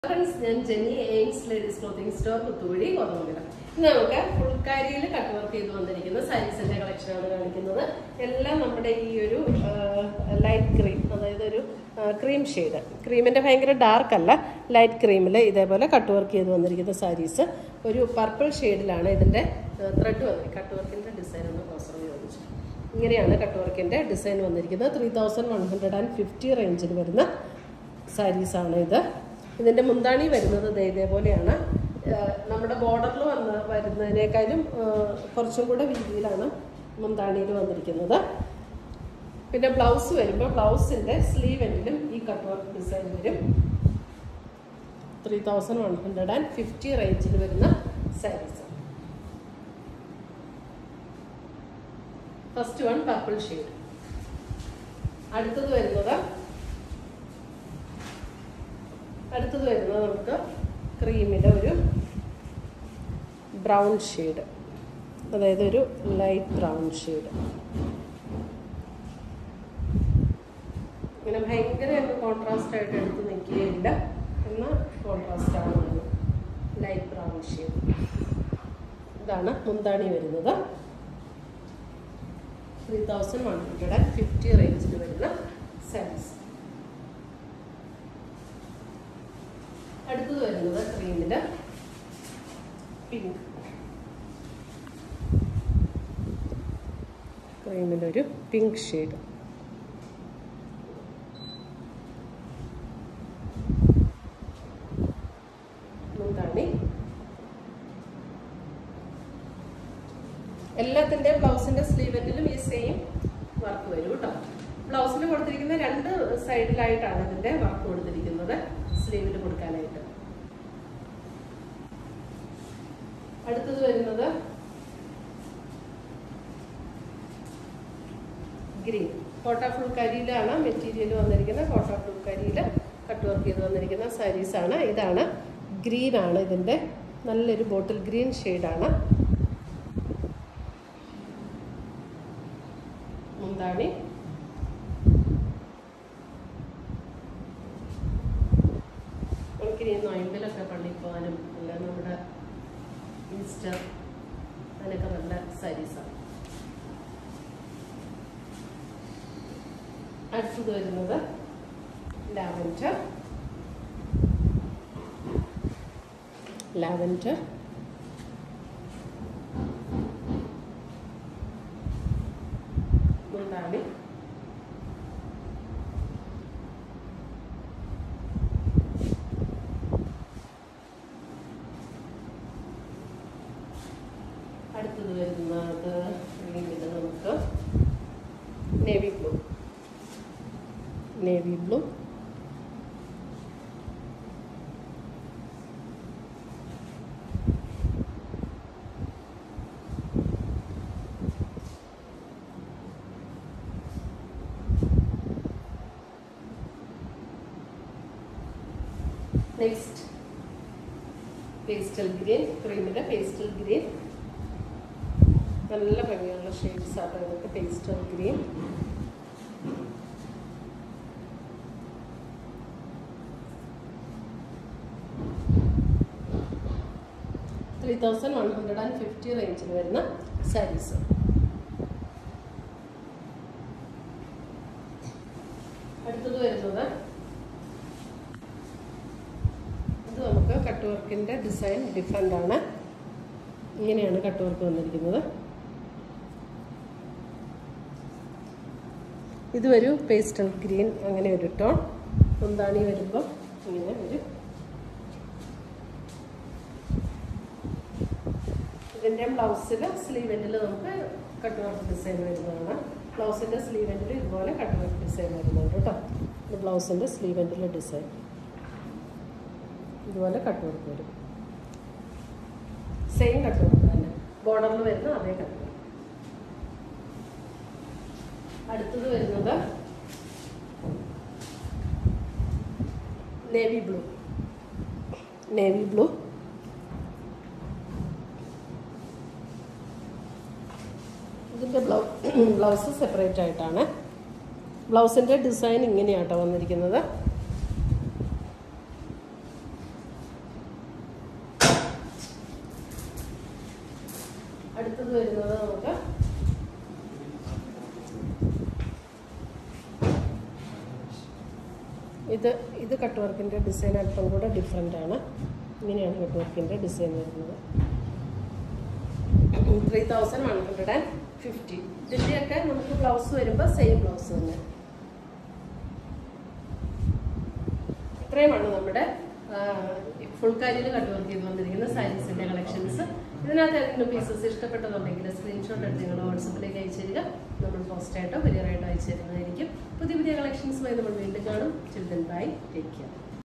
friends ഞാൻ Jenny Aims ladies clothing store Puthuvazhi Kothamangalam ഇന്ന് നമുക്ക് ഫുൾക്കാരിയിൽ കട്ട് വർക്ക് ചെയ്ത് വന്നിരിക്കുന്ന സാരീസിന്റെ കളക്ഷനാണ് കാണിക്കുന്നത് എല്ലാം നമ്മുടെ ഈ ഒരു ലൈറ്റ് ക്രീം അതായത് ഒരു ക്രീം ഷെയ്ഡ് ക്രീമിന്റെ ഭയങ്കര ഡാർക്ക് അല്ല ലൈറ്റ് ക്രീമിൽ ഇതേപോലെ കട്ട് വർക്ക് ചെയ്ത് വന്നിരിക്കുന്ന സാരീസ് ഒരു പർപ്പിൾ ഷെയ്ഡിലാണ് ഇതിന്റെ ത്രെഡ് വന്നിരിക്കുന്നത് കട്ട് വർക്കിന്റെ ഡിസൈൻ ഒന്ന് ക്ലോസർ ചോദിച്ചു ഇങ്ങനെയാണ് കട്ട് വർക്കിന്റെ ഡിസൈൻ വന്നിരിക്കുന്നത് three thousand one hundred and fifty റേഞ്ചിൽ വരുന്ന സാരീസാണ് ഇത് ഇതിൻ്റെ മുന്താണി വരുന്നത് ദേ ഇതേപോലെയാണ് ഏഹ് നമ്മുടെ ബോർഡറിൽ വന്ന് വരുന്നതിനേക്കാളും ഏഹ് കുറച്ചും കൂടെ വീതിയിലാണ് മുന്താണിയിൽ വന്നിരിക്കുന്നത് പിന്നെ ബ്ലൗസ് വരുമ്പോൾ ബ്ലൗസിൻ്റെ സ്ലീവ് എൻഡിലും ഈ കട്ട് വർക്ക് ഡിസൈൻ വരും three thousand one hundred and fifty റേഞ്ചിൽ വരുന്ന saris first one purple shade അടുത്തത് വരുന്നത് അടുത്തത് വരുന്നത് നമുക്ക് ക്രീമിൻ്റെ ഒരു ബ്രൗൺ ഷെയ്ഡ് അതായത് ഒരു ലൈറ്റ് ബ്രൗൺ ഷെയ്ഡ് ഇങ്ങനെ ഭയങ്കര കോൺട്രാസ്റ്റ് ആയിട്ട് എടുത്ത് നിൽക്കുകയില്ല എന്നാൽ കോൺട്രാസ്റ്റ് ആണ് ലൈറ്റ് ബ്രൗൺ ഷെയ്ഡ് ഇതാണ് മുന്താണി വരുന്നത് three thousand one hundred and fifty റേഞ്ചിൽ വരുന്ന സാരീസ് അടുത്തത് വരുന്നത് ക്രീമില് പിങ്ക് ക്രീമിലൊരു പിങ്ക് ഷെയ്ഡ് മുന്താണി എല്ലാത്തിൻ്റെ ബ്ലൗസിൻ്റെ സ്ലീവെറ്റിലും ഈ സെയിം വർക്ക് വരും കേട്ടോ ബ്ലൗസിൽ കൊടുത്തിരിക്കുന്ന രണ്ട് സൈഡിലായിട്ടാണ് ഇതിൻ്റെ വർക്ക് കൊടുത്തിരിക്കുന്നത് സ്ലീവിൽ കൊടുക്കാനായിട്ട് അടുത്തത് വരുന്നത് ഗ്രീൻ കോട്ട ഫുൾക്കരിയിലാണ് മെറ്റീരിയൽ വന്നിരിക്കുന്നത് കോട്ട ഫുൾക്കരിയിൽ കട്ട് വർക്ക് ചെയ്ത് വന്നിരിക്കുന്ന സാരീസാണ് ഇതാണ് ഗ്രീൻ ആണ് ഇതിൻ്റെ നല്ലൊരു ബോട്ടിൽ ഗ്രീൻ ഷെയ്ഡാണ് മുന്താണി നമുക്കിനി നൊയമ്പിലൊക്കെ പള്ളിയിൽ പോകാനും അല്ല നമ്മുടെ ഈസ്റ്റർ അതിനൊക്കെ നല്ല സാരീസാണ് അടുത്തത് വരുന്നത് ലാവൻഡർ ലാവൻഡർ മുന്താണി അടുത്തത് വരുന്നത് ഇത് നമുക്ക് navy blue navy blue next pastel green ക്രീമിൻ്റെ പേസ്റ്റൽ ഗ്രീൻ നല്ല ഭംഗിയുള്ള ഷെയ്ഡ്സ് ആണ് ഇതൊക്കെ pastel green three thousand one hundred and fifty റേഞ്ചിൽ വരുന്ന സാരീസ് അടുത്തത് വരുന്നത് ഇത് നമുക്ക് കട്ട് വർക്കിൻ്റെ ഡിസൈൻ ഡിഫറെൻ്റ് ആണ് ഇങ്ങനെയാണ് കട്ട് വർക്ക് വന്നിരിക്കുന്നത് ഇത് ഒരു പേസ്റ്റൽ ഗ്രീൻ അങ്ങനെ ഒരു ടോൺ മുന്താണി വരുമ്പോൾ ഇങ്ങനെ ഒരു ഇതിൻ്റെ ബ്ലൗസിൽ സ്ലീവ് എൻഡിൽ നമുക്ക് കട്ട് വർക്ക് ഡിസൈൻ വരുന്നതാണ് ബ്ലൗസിൻ്റെ സ്ലീവ് എൻഡിൽ ഇതുപോലെ കട്ട് വർക്ക് ഡിസൈൻ വരുന്നുണ്ട് കേട്ടോ ഇത് ബ്ലൗസിൻ്റെ സ്ലീവ് എൻഡിലെ ഡിസൈൻ ഇതുപോലെ കട്ട് വർക്ക് വരും സെയിം കട്ട് വർക്ക് തന്നെ ബോർഡറിൽ വരുന്ന അതേ കട്ട് വർക്ക് അടുത്തത് വരുന്നത് നേവി ബ്ലൂ നേവി ബ്ലൂ ഇതിൻ്റെ ബ്ലൗ ബ്ലൗസ് സെപ്പറേറ്റ് ആയിട്ടാണ് ബ്ലൗസിൻ്റെ ഡിസൈൻ ഇങ്ങനെയാട്ടോ വന്നിരിക്കുന്നത് അടുത്തത് വരുന്നത് നമുക്ക് ഇത് ഇത് കട്ട് വർക്കിൻ്റെ ഡിസൈൻ അല്പം കൂടെ ഡിഫറെൻ്റ് ആണ് ഇങ്ങനെയാണ് കട്ട് വർക്കിൻ്റെ ഡിസൈൻ വരുന്നത് three thousand one hundred and fifty ഇതിൻ്റെയൊക്കെ നമുക്ക് ബ്ലൗസ് വരുമ്പോൾ സെയിം ബ്ലൗസ് തന്നെ ഇത്രയുമാണ് നമ്മുടെ ഫുൾ കാരിയിൽ കട്ട് വർക്ക് ചെയ്തുകൊണ്ടിരിക്കുന്ന സാരീസിൻ്റെ കളക്ഷൻസ് ഇതിനകത്ത് ഏതെങ്കിലും പീസസ് ഇഷ്ടപ്പെട്ടതുണ്ടെങ്കിൽ സ്ക്രീൻഷോട്ട് എടുത്ത് നിങ്ങൾ വാട്സപ്പിലേക്ക് അയച്ചു തരിക നമ്മൾ പോസ്റ്റായിട്ടോ കൊറിയറായിട്ടോ അയച്ചു തരുന്നതായിരിക്കും പുതിയ പുതിയ കളക്ഷൻസുമായി നമ്മൾ വീണ്ടും കാണും ചിൽഡ്രൻ ബൈ ടേക്ക് കെയർ